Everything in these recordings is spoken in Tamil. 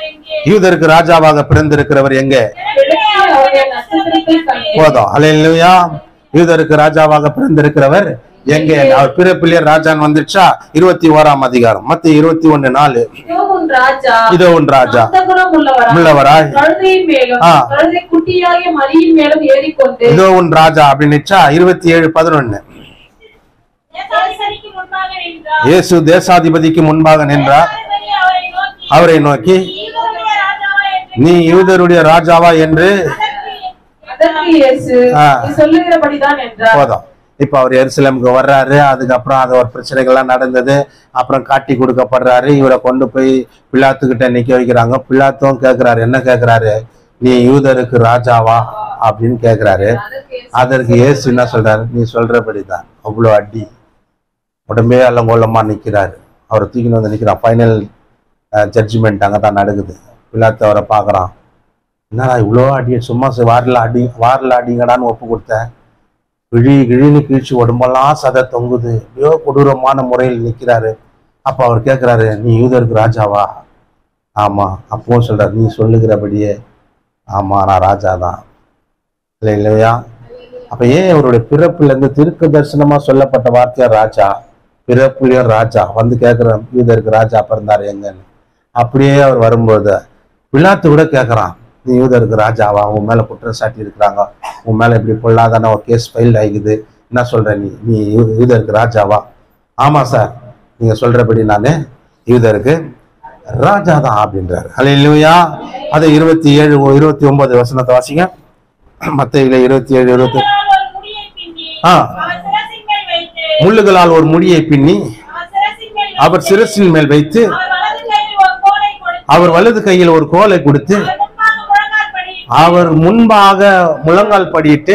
எங்கே யூதருக்கு ராஜாவாக பிறந்திருக்கிறவர் எங்கே கிழக்கில் அவருடைய நட்சத்திரத்தை கண்டேன் போதும் அல்லேலூயா யூதருக்கு ராஜாவாக பிறந்திருக்கிறவர் எங்கே அவர் பிறப்பிலே ராஜான் வந்துச்சா இருபத்தி ஓராம் அதிகாரம் மத்த இருபத்தி ஒண்ணு நாலு இதோ உன் ராஜா இதோ உன் ராஜா அந்தகுணம் உள்ளவராய் உள்ளவராய் கழுதையின் மேலும் ஆ. கழுதை குட்டியாகிய மரியின் மேலும் ஏறிக்கொண்டு இதோ உன் ராஜா அப்படின்னுச்சா இருபத்தி ஏழு பதினொன்னு தேசாதிபதிக்கு முன்பாக நின்றார் இயேசு தேசாதிபதிக்கு முன்பாக நின்றார் தேசாதிபதி அவரை நோக்கி அவரை நோக்கி "யூதருடைய ராஜாவா என்று நீ யூதருடைய ராஜாவா என்று அதற்கு இயேசு ஆ. நீ சொல்லுகிறபடிதான் என்றார் போதும் இப்ப அவர் எருசலேமுக்கு வர்றாரு அதுக்கப்புறம் அது ஒரு பிரச்சனைகள்லாம் நடந்தது அப்புறம் காட்டி கொடுக்கப்படுறாரு இவரை கொண்டு போய் பிலாத்துக்கிட்ட நிக்க வைக்கிறாங்க பிலாத்தும் கேக்குறாரு என்ன கேக்குறாரு நீ யூதருக்கு ராஜாவா அப்படின்னு கேக்குறாரு அதற்கு இயேசு, அதற்கு இயேசு என்ன சொல்றாரு நீ சொல்றபடிதான் அவ்வளோ அடி உடம்பே அல்லங்கோலமா நிக்கிறாரு அவரை தூக்கின்னு வந்து நிக்கிறான் ஃபைனல் ஜட்ஜ்மெண்ட் அங்கே தான் நடக்குது பிலாத்து அவரை பார்க்குறான் என்னடா இவ்வளோ அடி சும்மா ச- வாரில் அடி வாரில் அடிங்கடான்னு ஒப்பு கொடுத்தேன் கிழி கிழின்னு கிழிச்சு உடம்பெல்லாம் சதை தொங்குது எப்படியோ கொடூரமான முறையில் நிற்கிறாரு அப்போ அவர் கேட்குறாரு நீ யூதருக்கு ராஜாவா ஆமாம் அப்பவும் சொல்றாரு நீ சொல்லுகிறபடியே ஆமாம் நான் ராஜா தான் இல்லை இல்லையா அப்ப ஏன் அவருடைய பிறப்புல இருந்து திருக்கு தரிசனமா சொல்லப்பட்ட வார்த்தையா ராஜா பிறப்புலயும் ராஜா வந்து கேட்கிற யூதருக்கு ராஜா பிறந்தாரு எங்கன்னு அப்படியே அவர் வரும்போது பிலாத்து கூட கேட்கறான் நீ யூதருக்கு ராஜாவா உன் மேல குற்றம் சாட்டி இருக்கிறாங்க உன் மேல இப்படி பொல்லாதான ஒரு கேஸ் ஃபைல் ஆகிக்குது என்ன சொல்ற நீ நீ யூ- யூதருக்கு ராஜாவா ஆமா சார் நீங்க சொல்றபடி நானு யூதருக்கு ராஜா தான் அப்படின்றாரு அல்லையா அது இருபத்தி ஏழு இருபத்தி ஒன்பது வசனத்தை வாசிங்க மத்தியில இருபத்தி ஏழு இருபத்தி முள்ளுகளால் ஒரு முடியை பின்னி ஆ. அவர் சிரசின் மேல் வைத்து முள்ளுகளால் ஒரு முடியை பின்னி அவர் சிரசின் மேல் அவர் வைத்து, சிரசின் மேல் வைத்து அவர் வலது கையில் ஒரு கோலை அவர் வலது கையில் ஒரு கோலை கொடுத்து கொடுத்து அவர் முன்பாக முழங்கால் அவர் முன்பாக படி முழங்கால் படியிட்டு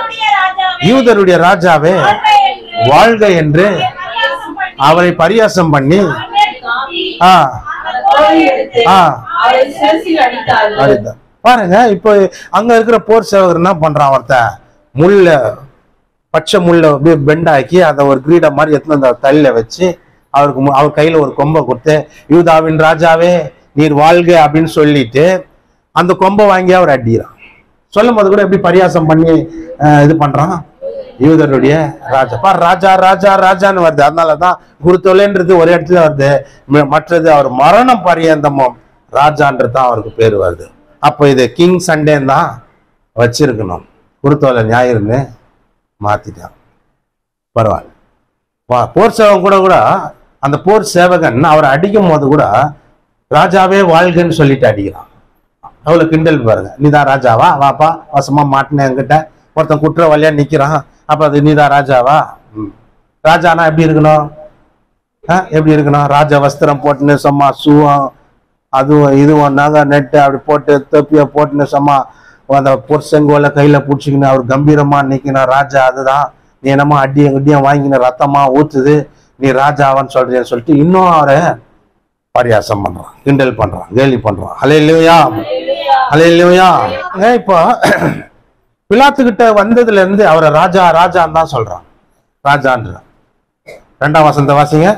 யூதருடைய ராஜாவே, யூதருடைய ராஜாவே வாழ்க வாழ்க என்று என்று பரியாசம் பண்ணி, அவரை பரியாசம் பண்ணி அவர் மேல் காவி, ஆ அந்த கோலை எடுத்து ஆ அவரை சிரசில் அடித்தார்கள் அடித்தார். பாருங்க இப்போ அங்க இருக்கிற போர் சேவகர் என்ன பண்றான் ஒருத்தன் முள்ள பச்சை முள்ள அப்படியே பெண்டாக்கி அதை ஒரு கிரீடம் மாதிரி எடுத்துன்னு வந்து அவர் தலையில வச்சு அவருக்கு மு- அவர் கையில ஒரு கொம்பை கொடுத்து யூதாவின் ராஜாவே நீர் வாழ்க அப்படின்னு சொல்லிட்டு அந்த கொம்பை வாங்கி அவர் அடிக்கிறான் சொல்லும் போது கூட எப்படி பரியாசம் பண்ணி அஹ், இது பண்றான் யூதருடைய ராஜா பார் ராஜா ராஜா ராஜான்னு வருது அதனாலதான் குருத்தொலைன்றது ஒரு இடத்துல வருது ம- மற்றது அவர் மரணம் பரியந்தமும் ராஜான்றது தான் அவருக்கு பேர் வருது அப்போ இது கிங் சண்டேன்னு தான் வச்சிருக்கணும் குருத்தோலை ஞாயிறுன்னு மாத்திட்டான் பரவாயில்ல வா- போர் சேவகன் கூட கூட அந்த போர் சேவகன் அவரை அடிக்கும் போது கூட ராஜாவே வாழ்கன்னு சொல்லிட்டு அடிக்கிறான் அவ்வளவு கிண்டல் பாருங்க நீதான் ராஜாவா வாப்பா வசமா மாட்டினேன் என்கிட்ட ஒருத்தன் குற்றவாளியா நிக்கிறான் அப்ப அது நீதான் ராஜாவா ம். ராஜானா எப்படி இருக்கணும் ஆ, எப்படி இருக்கணும் ராஜ வஸ்திரம் போட்டுன்னு சும்மா ஷூவும் அதுவும் இதுவும் நகை நெட்டு அப்படி போட்டு தொப்பியை போட்டுன்னு சும்மா அந்த பொற்செங்கோல கையில பிடிச்சிக்கின்னு அவர் கம்பீரமா நிக்கணும் ராஜா அதுதான் நீ என்னமோ அடியும் அடியும் வாங்கின ரத்தமா ஊத்துது நீ ராஜாவான்னு சொல்றேன்னு சொல்லிட்டு இன்னும் அவரை பரியாசம் பண்றான் கிண்டல் பண்றான் கேலி பண்றான் அலே இல்லையா அலே இல்லையா இப்போ பிலாத்துக்கிட்ட வந்ததுல இருந்து அவரை ராஜா ராஜான்னு தான் சொல்றான் ராஜான்ற ரெண்டாம் வசந்த வாசிங்க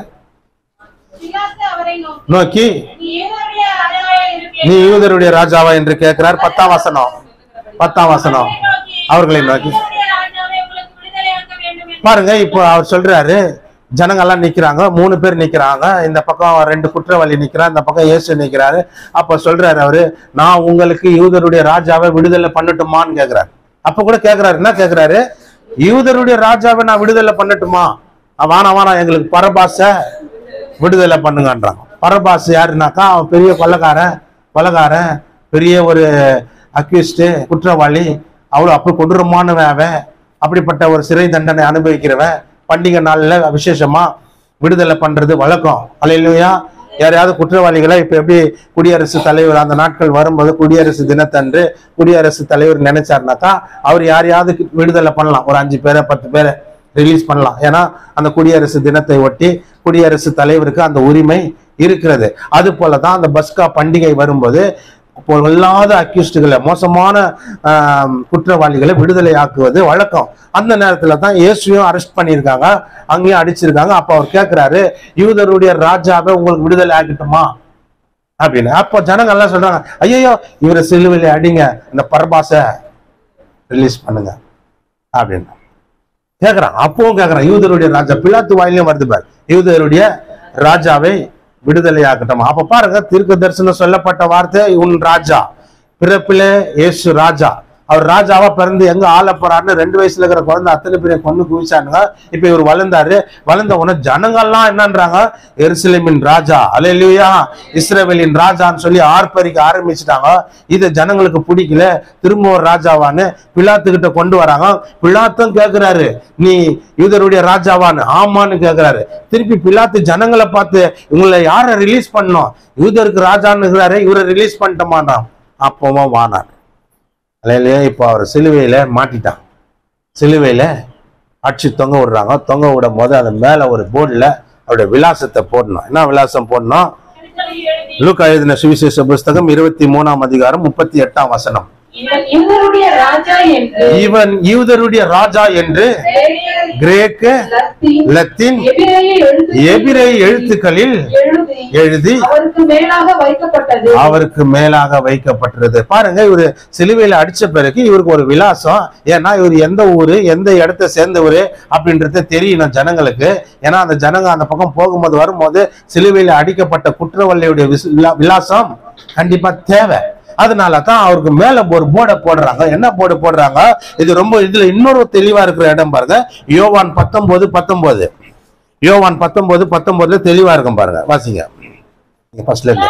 பிலாத்து அவரை நோக்கி நோக்கி நீ யூதருடைய ராஜாவா இருப்பீர் நீ யூதருடைய ராஜாவா என்று கேட்கிறார் பத்தாம் வசனம் பத்தாம் வசனம் அவர்களை நோக்கி யூதருடைய ராஜாவே உங்களுக்கு விடுதலையாக்க வேண்டும் என்று பாருங்க இப்போ அவர் சொல்றாரு ஜனங்கள்லாம் நிக்கிறாங்க மூணு பேர் நிக்கிறாங்க இந்த பக்கம் ரெண்டு குற்றவாளி நிக்கிறான் இந்த பக்கம் இயேசு நிக்கிறாரு அப்ப சொல்றாரு அவரு நான் உங்களுக்கு யூதருடைய ராஜாவை விடுதலை பண்ணட்டுமான்னு கேக்குறாரு அப்ப கூட கேக்குறாரு என்ன கேக்குறாரு யூதருடைய ராஜாவை நான் விடுதலை பண்ணட்டுமா அஹ் வானா வானா எங்களுக்கு பரபாச விடுதலை பண்ணுங்கன்றாங்க பரபாஸ் யாருனாக்கா அவன் பெரிய கொள்ளக்காரன் கொலகாரன் பெரிய ஒரு அக்யூஸ்டு குற்றவாளி அவ்வளோ அப்படி கொடூரமானவன் அவன் அப்படிப்பட்ட ஒரு சிறை தண்டனை அனுபவிக்கிறவன் பண்டிகை நாள்ல விசேஷமா விடுதலை பண்றது வழக்கம் அல்லையா யாரையாவது குற்றவாளிகளை இப்ப எப்படி குடியரசுத் தலைவர் அந்த நாட்கள் வரும்போது குடியரசு தினத்தன்று குடியரசுத் தலைவர் நினைச்சாருனாக்கா அவர் யாரையாவது விடுதலை பண்ணலாம் ஒரு அஞ்சு பேரை பத்து பேரை ரிலீஸ் பண்ணலாம் ஏன்னா அந்த குடியரசு தினத்தை ஒட்டி குடியரசு தலைவருக்கு அந்த உரிமை இருக்கிறது அது போல தான் அந்த பஸ்கா பண்டிகை வரும்போது இப்போ இல்லாத அக்யூஸ்டுகளை மோசமான ஆம், குற்றவாளிகளை விடுதலை ஆக்குவது வழக்கம் அந்த நேரத்துல தான் இயேசுவையும் அரெஸ்ட் பண்ணியிருக்காங்க அங்கேயும் அடிச்சிருக்காங்க அப்ப அவர் கேட்கிறாரு யூதருடைய ராஜாவை உங்களுக்கு விடுதலை ஆக்கட்டுமா அப்படின்னு அப்போ ஜனங்க எல்லாம் சொல்றாங்க ஐயோ இவரை சிலுவையில அடிங்க இந்த பரபாச ரிலீஸ் பண்ணுங்க அப்படின்னு கேக்குறான் அப்பவும் கேக்குறான் யூதருடைய ராஜா பிலாத்து வாயிலையும் வருது பார் யூதருடைய ராஜாவை விடுதலையாக்கட்டும் அப்ப பாருங்க தீர்க்க தரிசனம் சொல்லப்பட்ட வார்த்தை உன் ராஜா பிறப்பிலே இயேசு ராஜா அவர் ராஜாவா பிறந்து எங்க ஆள போறாருன்னு ரெண்டு வயசுல இருக்கிற குழந்தை அத்தனை பேரை கொண்டு குவிச்சானுங்க இப்ப இவர் வளர்ந்தாரு வளர்ந்த உடனே ஜனங்கள்லாம் என்னன்றாங்க எருசலேமின் ராஜா அலையிலுயா இஸ்ரேவேலின் ராஜான்னு சொல்லி ஆர்ப்பரிக்க ஆரம்பிச்சுட்டாங்க இது ஜனங்களுக்கு பிடிக்கல திரும்ப ஒரு ராஜாவான்னு பிலாத்து கிட்ட கொண்டு வராங்க பிலாத்தும் கேக்குறாரு நீ யூதருடைய ராஜாவான்னு ஆமான்னு கேக்குறாரு திருப்பி பிலாத்து ஜனங்களை பார்த்து இவங்களை யாரை ரிலீஸ் பண்ணோம் யூதருக்கு ராஜான்னு இருக்கிறாரு இவரை ரிலீஸ் பண்ணிட்டோமான்றான் அப்பவும் வானார் இல்லையா இப்போ அவர் சிலுவையில மாட்டிட்டான் சிலுவையில அடிச்சு தொங்க விடுறாங்க தொங்க விடும் போது அது மேல ஒரு போர்டுல அவருடைய விலாசத்தை போடணும் என்ன விலாசம் போடணும் எழுத்துக்களில் எழுதி லூக்கா எழுதின சுவிசேஷ புஸ்தகம் இருபத்தி மூணாம் அதிகாரம் முப்பத்தி எட்டாம் வசனம் இவன் இவருடைய ராஜா என்று இவன் யூதருடைய ராஜா என்று கிரேக்க, கிரேக்க லத்தீன், லத்தீன் எபிரேய எழுத்து எபிரே எழுத்துக்களில் எழுதி எழுதி அவருக்கு மேலாக வைக்கப்பட்டது அவருக்கு மேலாக வைக்கப்பட்டிருது பாருங்க இவரு சிலுவையில அடிச்ச பிறகு இவருக்கு ஒரு விலாசம் ஏன்னா இவர் எந்த ஊரு எந்த இடத்தை சேர்ந்தவரு அப்படின்றது தெரியணும் ஜனங்களுக்கு ஏன்னா அந்த ஜனங்க அந்த பக்கம் போகும்போது வரும்போது சிலுவையில அடிக்கப்பட்ட குற்றவாளியுடைய விசு- விலா- விலாசம் கண்டிப்பா தேவை அதனால தான் அவருக்கு மேல ஒரு போர்டை போடுறாங்க என்ன போர்டு போடுறாங்க இது ரொம்ப இதுல இன்னொரு தெளிவா இருக்கிற இடம் பாருங்க யோவான் பத்தொன்பது பத்தொன்பது யோவான் பத்தொன்பது பத்தொன்பதுல தெளிவா இருக்கும் பாருங்க வாசிங்க ஃபர்ஸ்ட்ல இருந்து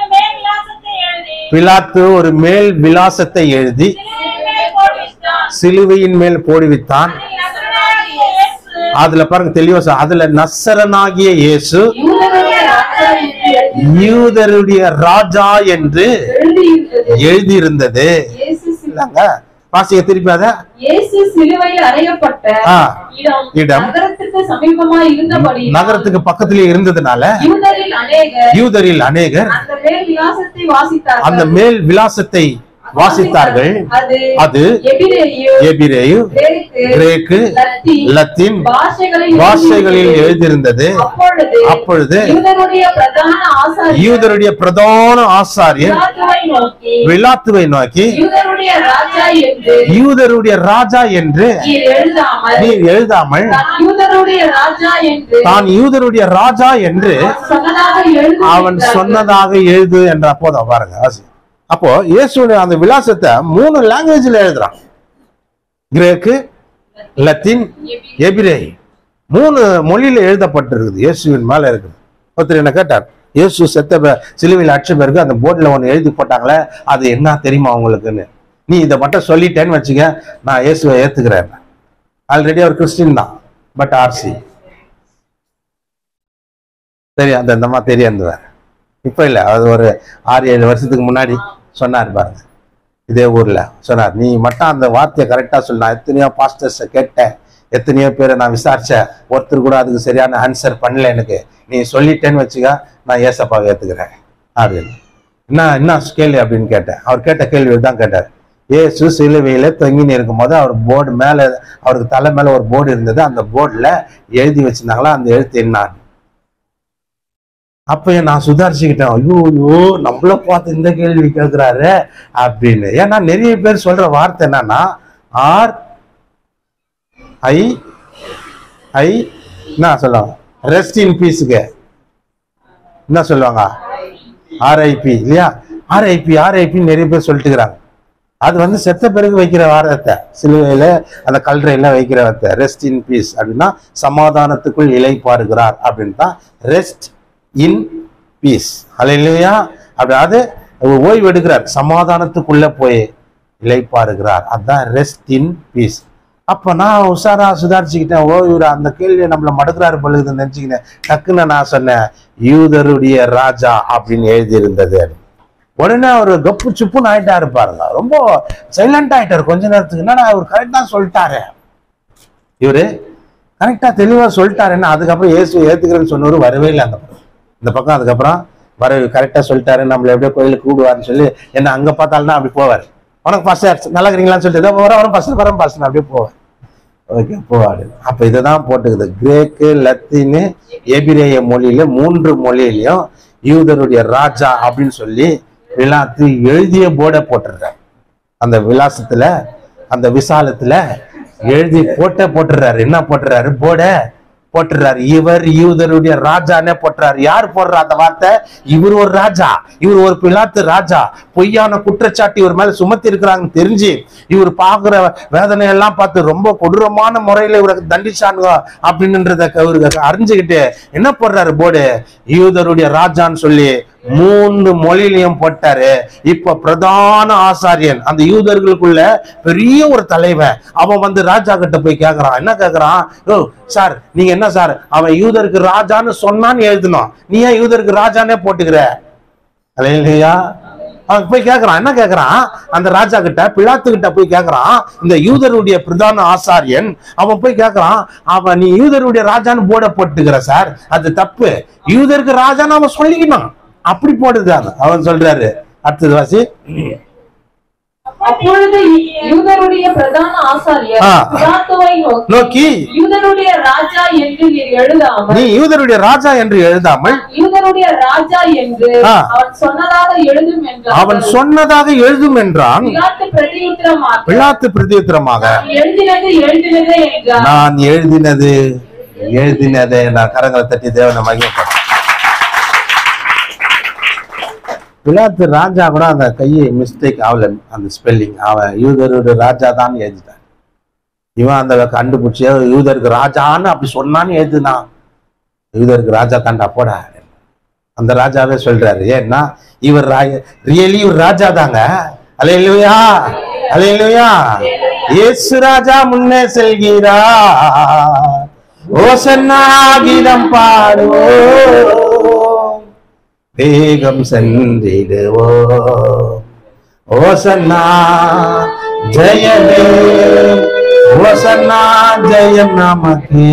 பிலாத்து ஒரு மேல் விலாசத்தை எழுதி பிலாத்து ஒரு மேல் விலாசத்தை எழுதி சிலுவையின் மேல் போடுவித்தான். சிலுவையின் மேல் போடுவித்தான் அதில் நசரேயனாகிய இயேசு அதுல பாருங்க தெளிவா சொல்- அதுல நசரனாகிய இயேசு யூதருடைய ராஜா என்று எழுதி- யூதருடைய ராஜா என்று எழுதியிருந்தது. எழுதியிருந்தது இயேசு சிலு- இல்லங்க வாசிக்க திருப்பி அத இயேசு சிலுவையில் அறையப்பட்ட ஆ, இடம் இடம். நகரத்துக்கு சமீபமாய் இருந்தபடி நகரத்துக்கு பக்கத்திலே இருந்ததுனால யூதரில் அநேகர் யூதரில் அநேகர் அந்த மேல் விலாசத்தை வாசித்தார்கள் அந்த மேல் விலாசத்தை வாசித்தார்கள் அது அது எபிரேயு எபிரேயு கிரேக்கு கிரேக்கு லத்தீன் லத்தீன் பாஷைகளில் பாஷைகளில் எழுதியிருந்தது. எழுதியிருந்தது அப்பொழுது அப்பொழுது யூதருடைய பிரதான ஆசாரியர் யூதருடைய பிரதான ஆசாரியர் பிலாத்துவை நோக்கி விலாத்துவை நோக்கி யூதருடைய ராஜா என்று யூதருடைய ராஜா என்று நீர் எழுதாமல் நீர் எழுதாமல் தான் யூதருடைய ராஜா என்று தான் யூதருடைய ராஜா என்று அவன் சொன்னதாக எழுது அவன் சொன்னதாக எழுது என்ற போதும் பாருங்க வாசி. அப்போ இயேசுடைய அந்த விலாசத்தை மூணு லாங்குவேஜ்ல எழுதுறான் கிரேக்கு லத்தீன் எபிரே மூணு மொழியில எழுதப்பட்டிருக்குது இயேசுவின் மேல இருக்குது ஒருத்தர் என்ன கேட்டார் இயேசு செத்த ப- சிலுவையில் அடிச்ச பிறகு அந்த போர்டில் ஒன்று எழுதி போட்டாங்களே அது என்ன தெரியுமா உங்களுக்குன்னு நீ இதை மட்டும் சொல்லிட்டேன்னு வச்சுக்க நான் இயேசுவை ஏத்துக்கிறேன் ஆல்ரெடி அவர் கிறிஸ்டின் தான் பட் ஆர்சி தெரியும் அந்த இந்த மாதிரி தெரியும் அந்த இப்போ இல்லை அது ஒரு ஆறு ஏழு வருஷத்துக்கு முன்னாடி சொன்னார் பாருங்க இதே ஊர்ல சொன்னார் நீ மட்டும் அந்த வார்த்தையை கரெக்டா சொல்லு நான் எத்தனையோ பாஸ்டர்ஸை கேட்டேன் எத்தனையோ பேரை நான் விசாரிச்சேன் ஒருத்தர் கூட அதுக்கு சரியான ஆன்சர் பண்ணல எனக்கு நீ சொல்லிட்டேன்னு வச்சுக்க நான் ஏசப்பாவை ஏத்துக்கிறேன் அப்படின்னு என்ன என்ன கேள்வி அப்படின்னு கேட்டேன் அவர் கேட்ட கேள்வி தான் கேட்டார் ஏசு சிலுவையில தொங்கின்னு இருக்கும்போது அவர் போர்டு மேல அவருக்கு தலை மேல ஒரு போர்டு இருந்தது அந்த போர்டுல எழுதி வச்சிருந்தாங்களா அந்த எழுத்து என்ன அப்ப நான் சுதாரிச்சுக்கிட்டேன் ஐயோ ஐயோ நம்மள பார்த்து இந்த கேள்வி கேட்கிறாரு அப்படின்னு ஏன்னா நிறைய பேர் சொல்ற வார்த்தை என்னன்னா ஆர் ஐ ஐ என்ன சொல்லுவாங்க ரெஸ்ட் இன் பீஸுக்கு என்ன சொல்லுவாங்க ஆர்ஐபி இல்லையா ஆர்ஐபி ஆர்ஐபி நிறைய பேர் சொல்லிட்டுக்கிறாங்க அது வந்து செத்த பிறகு வைக்கிற வார்த்தை சிலுவையில அந்த கல்றையில வைக்கிற வார்த்தை ரெஸ்ட் இன் பீஸ் அப்படின்னா சமாதானத்துக்குள் இலை பாருகிறார் அப்படின்னு தான் ரெஸ்ட் இன் பீஸ் இல்லையா அதாவது அவர் ஓய்வு எடுக்கிறார் சமாதானத்துக்குள்ள போய் இலை பாருகிறார் அதான் ரெஸ்ட் இன் பீஸ் அப்ப நான் உஷாரா சுதாரிச்சுக்கிட்டேன் ஓ இவர் அந்த கேள்வியை நம்மள மடக்குறாரு பொழுது நினைச்சுக்கிட்டேன் டக்குன்னு நான் சொன்னேன் யூதருடைய ராஜா அப்படின்னு எழுதி இருந்தது உடனே அவர் கப்பு சுப்புன்னு ஆயிட்டாரு பாருங்க ரொம்ப சைலண்ட் ஆயிட்டாரு கொஞ்ச நேரத்துக்கு என்னடா அவர் கரெக்டா சொல்லிட்டாரு இவரு கரெக்டா தெளிவா சொல்லிட்டாருன்னா அதுக்கப்புறம் இயேசு ஏத்துக்கிறேன்னு சொன்னவர் வரவே இல்லை அந்த பக்கம் இந்த பக்கம் அதுக்கப்புறம் வர கரெக்டா சொல்லிட்டாரு நம்மள எப்படியோ கோயிலுக்கு கூடுவாருன்னு சொல்லி என்ன அங்க பார்த்தாலும் அப்படி போவார் உனக்கு ஃபர்ஸ்ட் நல்லா இருக்கிறீங்களான்னு சொல்லிட்டு "இதோ வர வரும் ஃபர்ஸ்ட் வரேன் ஃபர்ஸ்ட் அப்படியே போவேன் ஓகே போவாரு அப்ப இதுதான் போட்டுக்குது கிரேக்கு லத்தீனு எபிரேய மொழியில மூன்று மொழியிலையும் யூதருடைய ராஜா அப்படின்னு சொல்லி பிலாத்து எழுதிய போர்டை போட்டுடுறார் அந்த விலாசத்துல அந்த விசாலத்துல எழுதி போட்டே போட்டுறாரு என்ன போட்டுறாரு போர்டை போட்டுறாரு இவர் யூதருடைய ராஜானே போட்டுறாரு யார் போடுற அந்த வார்த்தை இவர் ஒரு ராஜா இவர் ஒரு பிலாத்து ராஜா பொய்யான குற்றச்சாட்டு இவர் மேல சுமத்தி இருக்கிறாங்கன்னு தெரிஞ்சு இவர் பாக்குற வேதனை எல்லாம் பார்த்து ரொம்ப கொடூரமான முறையில இவரை தண்டிச்சானுங்க அப்படின்றத இவருக்கு அறிஞ்சுக்கிட்டு என்ன போடுறாரு போர்டு யூதருடைய ராஜான்னு சொல்லி மூன்று மொழியிலையும் போட்டாரு இப்ப பிரதான ஆசாரியன் அந்த யூதர்களுக்குள்ள பெரிய ஒரு தலைவன் அவன் வந்து ராஜா கிட்ட போய் கேக்குறான் என்ன கேக்குறான் ஓ சார் நீங்க என்ன சார் அவன் யூதருக்கு ராஜான்னு சொன்னான்னு எழுதணும் நீ ஏன் யூதருக்கு ராஜானே போட்டுக்கிற இல்லையா அவன் போய் கேக்குறான் என்ன கேக்குறான் அந்த ராஜா கிட்ட பிலாத்து கிட்ட போய் கேக்குறான் இந்த யூதருடைய பிரதான ஆசாரியன் அவன் போய் கேக்குறான் அவன் நீ யூதருடைய ராஜான்னு போர்டை போட்டுக்கிற சார் அது தப்பு யூதருக்கு ராஜான்னு அவன் சொல்லிக்கணும் அப்படி போடுதான் அவன் சொல்றாரு அடுத்தது வாசி அப்பொழுது யூதருடைய பிரதான ஆசாரியர் ஆ. பிலாத்துவை நோக்கி நோக்கி யூதருடைய ராஜா என்று நீர் எழுதாமல் நீ யூதருடைய ராஜா என்று எழுதாமல் யூதருடைய ராஜா என்று ஆ. அவன் சொன்னதாக எழுதும் என்றார் அவன் சொன்னதாக எழுதும் என்றான் பிலாத்து பிரதியுத்தரமாக பிலாத்து பிரதியுத்தரமாக எழுதினது எழுதினதே என்றார் நான் எழுதினது எழுதினதை நான் கரங்களை தட்டி தேவனை மகிமைப்படுறேன் பிலாத்து ராஜா கூட அந்த கையை மிஸ்டேக் ஆகல அந்த ஸ்பெல்லிங் அவன் யூதருடைய ராஜா தான் எழுதிட்டான் இவன் அந்த கண்டுபிடிச்சி யூதருக்கு ராஜான்னு அப்படி சொன்னான்னு எழுதுனான் யூதருக்கு ராஜா தாண்டா போடா அந்த ராஜாவே சொல்றாரு ஏன்னா இவர் ரியலி இவர் ராஜா தாங்க அலையிலுயா அலையிலுயா இயேசு ராஜா முன்னே செல்கிறா ஓசன்னா கீதம் பாடுவோம் வேகம் சென்றிடுவோ ஓசன்னா ஜெயமே ஓசன்னா ஜெயம் நமக்கு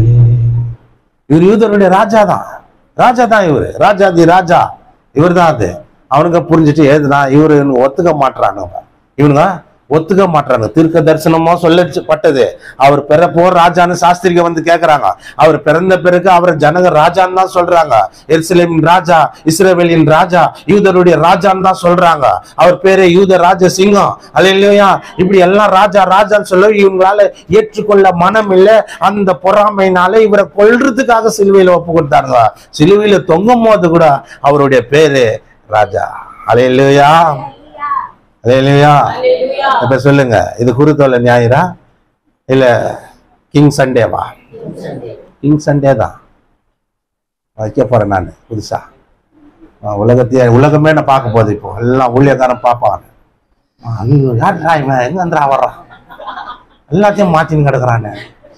இவர் யூதருடைய ராஜா தான் ராஜா தான் இவரு ராஜாதி ராஜா இவர் தான் அது அவனுங்க புரிஞ்சுட்டு ஏதுனா இவரு இவனுங்க ஒத்துக்க மாட்றானுங்க இவனுங்க ஒத்துக்க மாட்றாங்க தீர்க்க தரிசனமோ சொல்லப்பட்டது அவர் பிறப்போ ராஜான்னு சாஸ்திரிக வந்து கேக்குறாங்க அவர் பிறந்த பிறகு அவர் ஜனக ராஜான்னு தான் சொல்றாங்க எருசலேமின் ராஜா இஸ்ரேவேலின் ராஜா யூதருடைய ராஜான்னு தான் சொல்றாங்க அவர் பேரு யூத ராஜ சிங்கம் அல்ல இல்லையா இப்படி எல்லாம் ராஜா ராஜான்னு சொல்ல இவங்களால ஏற்றுக்கொள்ள மனம் இல்லை அந்த பொறாமைனால இவரை கொல்றதுக்காக சிலுவையில ஒப்பு கொடுத்தாருங்க சிலுவையில தொங்கும் போது கூட அவருடைய பேரு ராஜா அலையிலையா அலையிலையா அல்லேலூயா. இப்ப சொல்லுங்க இது குருத்தோல ஞாயிறா இல்ல கிங் சண்டேவா கிங் சண்டே தான் வைக்க போறேன் நான் புதுசா ஆஹ் உலகத்தையே உலகமே நான் பார்க்க போகுது இப்போ எல்லாம் ஊழியக்காரன் பார்ப்பாங்க ஆஹ் ஐயோ யாருடா இவன் எங்க வந்துடா வர்றான் எல்லாத்தையும் மாத்தின்னு கிடக்குறானே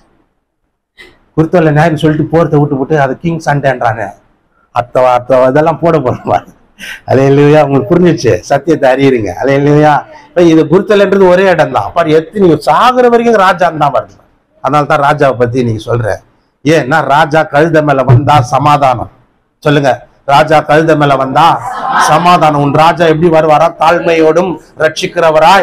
குருத்தோல ஞாயிறு சொல்லிட்டு போறதை விட்டு விட்டு அது கிங் சண்டேன்றானே அத்த அத்த இதெல்லாம் போட போறோம் அலே இல்லையா உங்களுக்கு புரிஞ்சிச்சு சத்தியத்தை அறியுறீங்க அலே இல்லையா இப்ப இது குருத்தல்ன்றது ஒரே இடம் தான் பாரு எத்தனை நீங்க சாகுற வரைக்கும் ராஜா தான் வருது அதனால தான் ராஜாவை பத்தி நீங்க சொல்றேன் ஏன்னா ராஜா கழுத மேல வந்தா சமாதானம் சொல்லுங்க ராஜா கழுத மேல வந்தா சமாதானம் உன் ராஜா எப்படி வருவாரா தாழ்மையோடும் ரட்சிக்கிறவராய்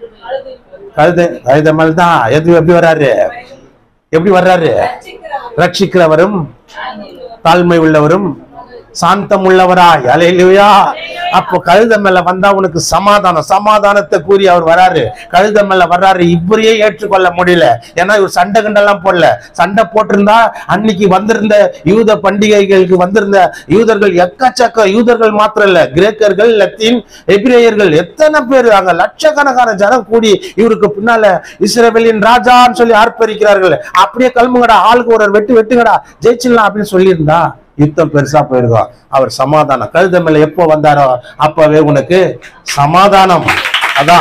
கழுத கழுத மேல தான் எது எப்படி வர்றாரு எப்படி வர்றாரு ரட்சிக்கிறவரும் தாழ்மை உள்ளவரும் சாந்தம் உள்ளவராய் அலையிலுயா அப்போ கழுத மேல வந்தா உனக்கு சமாதானம் சமாதானத்தை கூறி அவர் வராரு கழுத மேல வர்றாரு இவரையே ஏற்றுக்கொள்ள முடியல ஏன்னா இவர் சண்டை கண்டெல்லாம் போடல சண்டை போட்டிருந்தா அன்னைக்கு வந்திருந்த யூத பண்டிகைகளுக்கு வந்திருந்த யூதர்கள் எக்கச்சக்க யூதர்கள் மாத்திரம் இல்ல கிரேக்கர்கள் லத்தீன் எபிரேயர்கள் எத்தனை பேர் அங்க லட்சக்கணக்கான ஜனம் கூடி இவருக்கு பின்னால இஸ்ரவேலின் ராஜான்னு சொல்லி ஆர்ப்பரிக்கிறார்கள் அப்படியே கிளம்புங்கடா ஆளுக்கு ஒரு வெட்டு வெட்டுங்கடா ஜெயிச்சிடலாம் அப்படின்னு சொல்லியிருந்தா யுத்தம் பெருசா போயிருக்கும் அவர் சமாதானம் கழுத மேல எப்போ வந்தாரோ அப்பவே உனக்கு சமாதானம் அதான்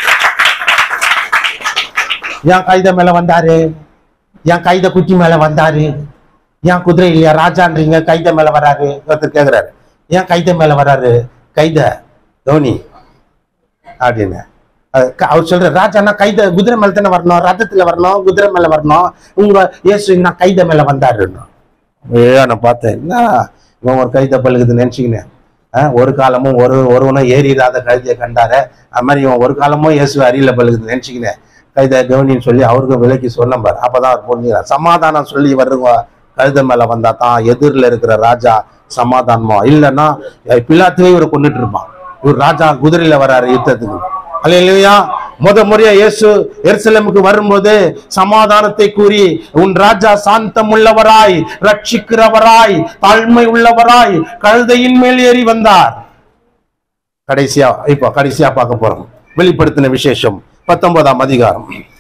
ஏன் கைத மேல வந்தாரு ஏன் கைத குட்டி மேல வந்தாரு ஏன் குதிரை இல்லையா ராஜான்றீங்க கைத மேல வராரு ஒருத்தர் கேக்குறாரு ஏன் கைத மேல வராரு கைத தோனி அப்படின்னு அது க- அவர் சொல்ற ராஜானா கைத குதிரை மேல தானே வரணும் ரதத்துல வரணும் குதிரை மேல வரணும் உங்க இயேசு நான் கைத மேல வந்தாருன்னு ஏ நான் பார்த்தேன் என்ன இவன் ஒரு கைத பழுகுது நினைச்சுக்கினேன் ஆஹ், ஒரு காலமும் ஒரு ஒருவனும் ஏறிடாத கழுதியை கண்டாரு அது மாதிரி இவன் ஒரு காலமும் இயேசு அரியல பழுகுது நினைச்சுக்கினேன் கைத கவனின்னு சொல்லி அவருக்கும் விலைக்கு சொன்ன பாரு அப்பதான் அவர் புரிஞ்சுக்கிறார் சமாதானம் சொல்லி வருங்க கழுத மேல வந்தா தான் எதிரில் இருக்கிற ராஜா சமாதானமா இல்லைன்னா பிள்ளாத்துவே இவரை கொண்டுட்டு இருப்பான் இவர் ராஜா குதிரையில வராரு யுத்தத்துக்கு அல்லையா முத முறையா இயேசு எருசலேமுக்கு வரும்போது சமாதானத்தை கூறி உன் ராஜா சாந்தம் உள்ளவராய் ரட்சிக்கிறவராய் தாழ்மை உள்ளவராய் கழுதையின் மேல் ஏறி வந்தார் கடைசியா இப்போ கடைசியா பார்க்க போறோம் வெளிப்படுத்தின விசேஷம் பத்தொன்பதாம் அதிகாரம்